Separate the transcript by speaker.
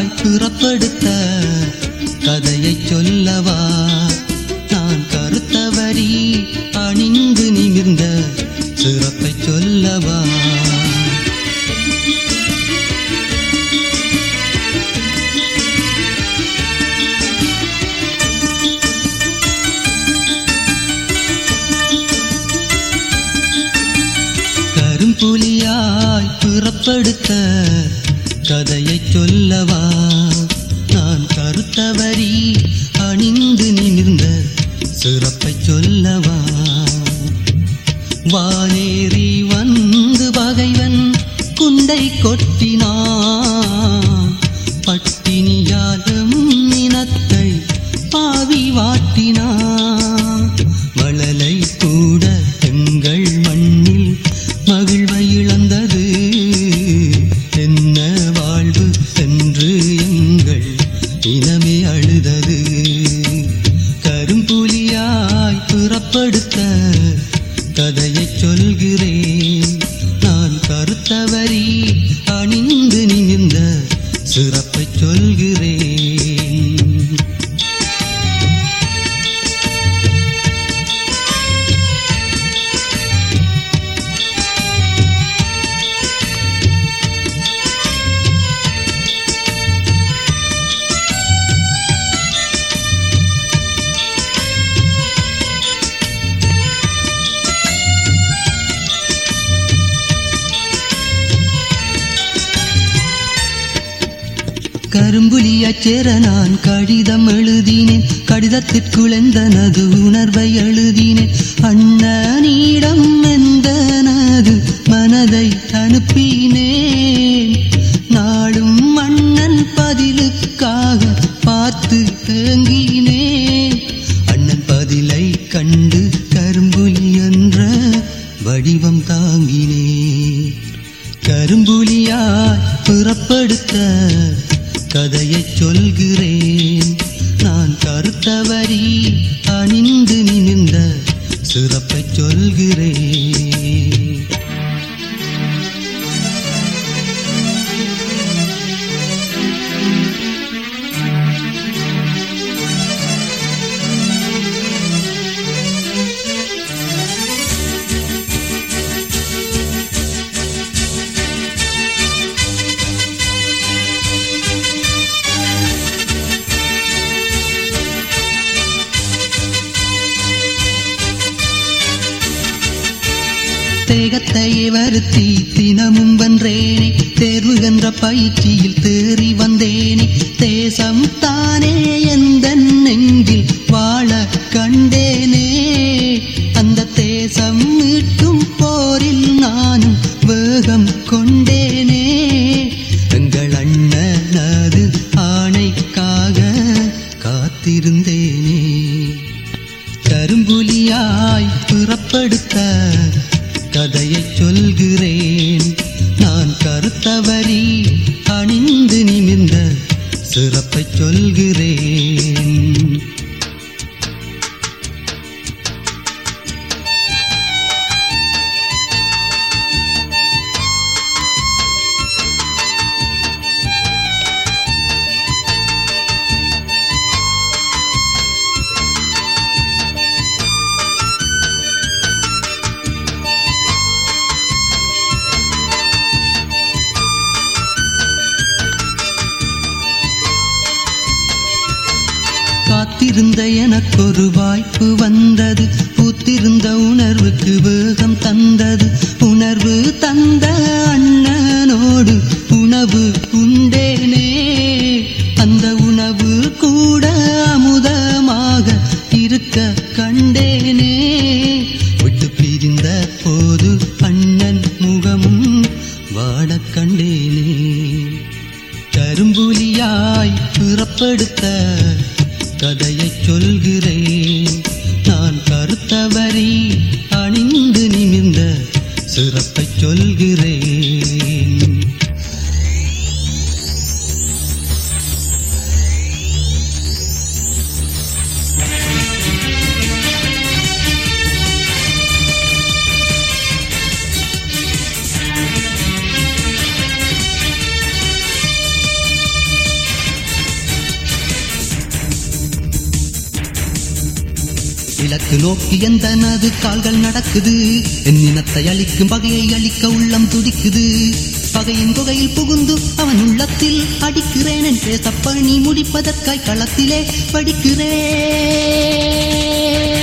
Speaker 1: புலியாய் புறப்படுத்த கதையை சொல்லவா நான் கருத்தவரி அணிந்து நிமிர்ந்த சிறப்பை சொல்லவா கரும்புலியாய் புறப்படுத்த கதையை சொல்லவா நான் கருத்தவரி அணிந்து நிமிர்ந்த சிறப்பை சொல்லவா வானேறி வந்து பகைவன் குண்டை கொட்டினான் பட்டினியாலும் இனத்தை பாவி வாட்டினான் மழலை கூட எங்கள் மண்ணில் மகிழ்வை இழந்தது என்ன வாழ்வு என்று எங்கள் இனமே அழுதது கரும்புலியாய் புறப்படுத்த கதையை சொல்கிறேன் நான் கருத்தவரி அணிந்து நிமிர்ந்த சிறப்பை சொல்கிறேன் கரும்புலியச் சேர நான் கடிதம் எழுதினேன் கடிதத்திற்குள் எந்தனது உணர்வை எழுதினேன் அண்ணனிடம் எந்தனது மனதை அனுப்பினேன் நாளும் அண்ணன் பதிலுக்காக பார்த்து ஏங்கினேன் அண்ணன் பதிலை கண்டு கரும்புலி என்ற வடிவம் தாங்கினேன் கரும்புலியாய் புறப்படுத்த கதையை சொல்கிறேன் நான் கருத்தவரி அணிந்து நிமிர்ந்த சிறப்பை சொல்கிறேன் தேகத்தையே வருத்தி தினமும் வென்றேனே தேர்வு என்ற பயிற்சியில் தேறி வந்தேனே தேசம் தானே எந்த நெஞ்சில் வாழ கண்டேனே அந்த தேசம் மீட்டும் போரில் நானும் வேகம் கொண்டேனே எங்கள் அண்ணனது ஆணைக்காக காத்திருந்தேனே கரும்புலியாய் புறப்படுத்த கதையை சொல்கிறேன் நான் கருத்தவரி அணிந்து நிமிர்ந்த சிறப்பை சொல்கிறேன் காத்திருந்த எனக்கொரு வாய்ப்பு வந்தது பூத்திருந்த உணர்வுக்கு வேகம் தந்தது உணர்வு தந்த அண்ணனோடு உணவு உண்டேனே அந்த உணவு கூட அமுதமாக இருக்க கண்டேனே விட்டு பிரிந்த போது அண்ணன் முகமும் வாடக் கண்டேனே கரும்புலியாய் புறப்படுத்த கதையை சொல்கிறேன் நான் கருத்தவரி அணிந்து நிமிர்ந்த சிறப்பை சொல்கிறேன் இலக்கு நோக்கி எந்த நது கால்கள் நடக்குது என் இனத்தை அழிக்கும் பகையை அழிக்க உள்ளம் துடிக்குது பகையின் குகையில் புகுந்து அவன் உள்ளத்தில் அடிக்கிறேன் என் பேசப்பணி முடிப்பதற்காய் களத்திலே படிக்கிறேன்